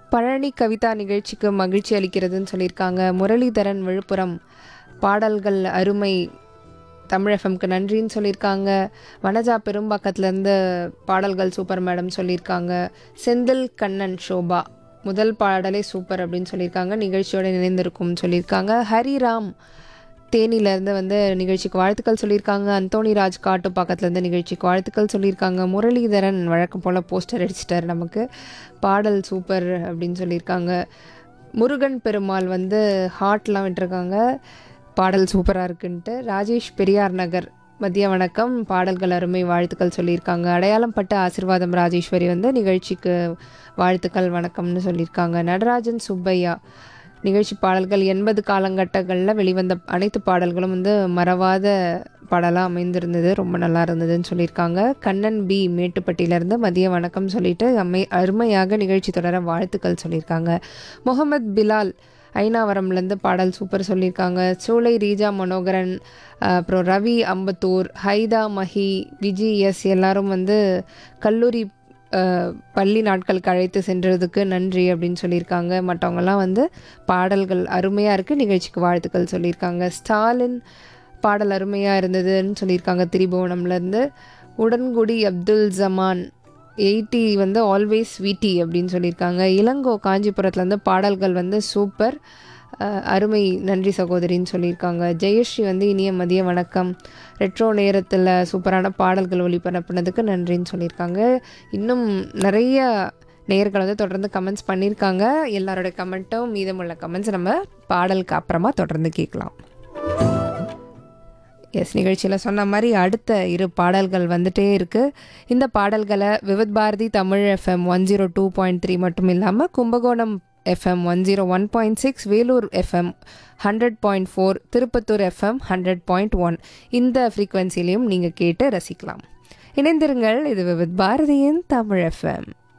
பழனி கவிதா நிகழ்ச்சிக்கு மகிழ்ச்சி அளிக்கிறதுன்னு சொல்லியிருக்காங்க முரளிதரன் விழுப்புரம் பாடல்கள் அருமை தமிழ் எஃப்எம்க்கு நன்றின்னு சொல்லியிருக்காங்க வனஜா பெரும்பாக்கத்துலேருந்து பாடல்கள் சூப்பர் மேடம் சொல்லியிருக்காங்க செந்தில் கண்ணன் ஷோபா முதல் பாடலே சூப்பர் அப்படின்னு சொல்லியிருக்காங்க நிகழ்ச்சியோட இணைந்திருக்கும் சொல்லியிருக்காங்க ஹரிராம் தேனியிலேருந்து வந்து நிகழ்ச்சிக்கு வாழ்த்துக்கள் சொல்லியிருக்காங்க அந்தோணி ராஜ் காட்டு பக்கத்துலேருந்து நிகழ்ச்சிக்கு வாழ்த்துக்கள் சொல்லியிருக்காங்க முரளிதரன் வழக்கம் போல் போஸ்டர் அடிச்சிட்டார் நமக்கு பாடல் சூப்பர் அப்படின்னு சொல்லியிருக்காங்க முருகன் பெருமாள் வந்து ஹார்ட்லாம் விட்டுருக்காங்க பாடல் சூப்பராக இருக்குன்ட்டு ராஜேஷ் பெரியார் நகர் மதிய வணக்கம் பாடல்கள் அருமை வாழ்த்துக்கள் சொல்லியிருக்காங்க அடையாளம் பட்ட ஆசிர்வாதம் ராஜேஸ்வரி வந்து நிகழ்ச்சிக்கு வாழ்த்துக்கள் வணக்கம்னு சொல்லியிருக்காங்க நடராஜன் சுப்பையா நிகழ்ச்சி பாடல்கள் எண்பது காலகட்டங்களில் வெளிவந்த அனைத்து பாடல்களும் வந்து மறவாத பாடலாக அமைந்திருந்தது ரொம்ப நல்லா இருந்ததுன்னு சொல்லியிருக்காங்க கண்ணன் பி மேட்டுப்பட்டியிலேருந்து மதிய வணக்கம் சொல்லிட்டு அம்மை அருமையாக நிகழ்ச்சி தொடர வாழ்த்துக்கள் சொல்லியிருக்காங்க முகமது பிலால் ஐநாவரம்லேருந்து பாடல் சூப்பர் சொல்லியிருக்காங்க சூளை ரீஜா மனோகரன் அஹ், அப்புறம் ரவி அம்பத்தூர் ஹைதா மஹி விஜி எஸ் எல்லாரும் வந்து கல்லூரி அஹ், பள்ளி நாட்களுக்கு அழைத்து சென்றதுக்கு நன்றி அப்படின்னு சொல்லியிருக்காங்க மற்றவங்கெல்லாம் வந்து பாடல்கள் அருமையாக இருக்குது நிகழ்ச்சிக்கு வாழ்த்துக்கள் சொல்லியிருக்காங்க ஸ்டாலின் பாடல் அருமையாக இருந்ததுன்னு சொல்லியிருக்காங்க திரிபுவனம்லேருந்து உடன்குடி அப்துல் ஜமான் எயிட்டி வந்து ஆல்வேஸ் ஸ்வீட்டி அப்படின்னு சொல்லியிருக்காங்க இளங்கோ காஞ்சிபுரத்துலேருந்து பாடல்கள் வந்து சூப்பர் அஹ், அருமை நன்றி சகோதரின்னு சொல்லியிருக்காங்க ஜெயஸ்ரீ வந்து இனிய மதிய வணக்கம் ரெட்ரோ நேரத்தில் சூப்பரான பாடல்கள் ஒளிபரப்புனதுக்கு நன்றின்னு சொல்லியிருக்காங்க இன்னும் நிறைய நேயர்கள் வந்து தொடர்ந்து கமெண்ட்ஸ் பண்ணியிருக்காங்க எல்லாரோட கமெண்ட்டும் மீதமுள்ள கமெண்ட்ஸ் நம்ம பாடலுக்கு அப்புறமா தொடர்ந்து கேட்கலாம் எஸ் நிகழ்ச்சியில் சொன்ன மாதிரி அடுத்த இரு பாடல்கள் வந்துட்டே இருக்குது இந்த பாடல்களை Vividh Bharati Tamil FM one zero two point three மட்டும் இல்லாமல் Kumbakonam FM one zero one point six Vellore FM hundred point four Tirupattur FM hundred point one இந்த ஃப்ரீக்வன்சிலையும் நீங்கள் கேட்டு ரசிக்கலாம் இணைந்திருங்கள் இது விவித் பாரதியின் தமிழ் எஃப்எம்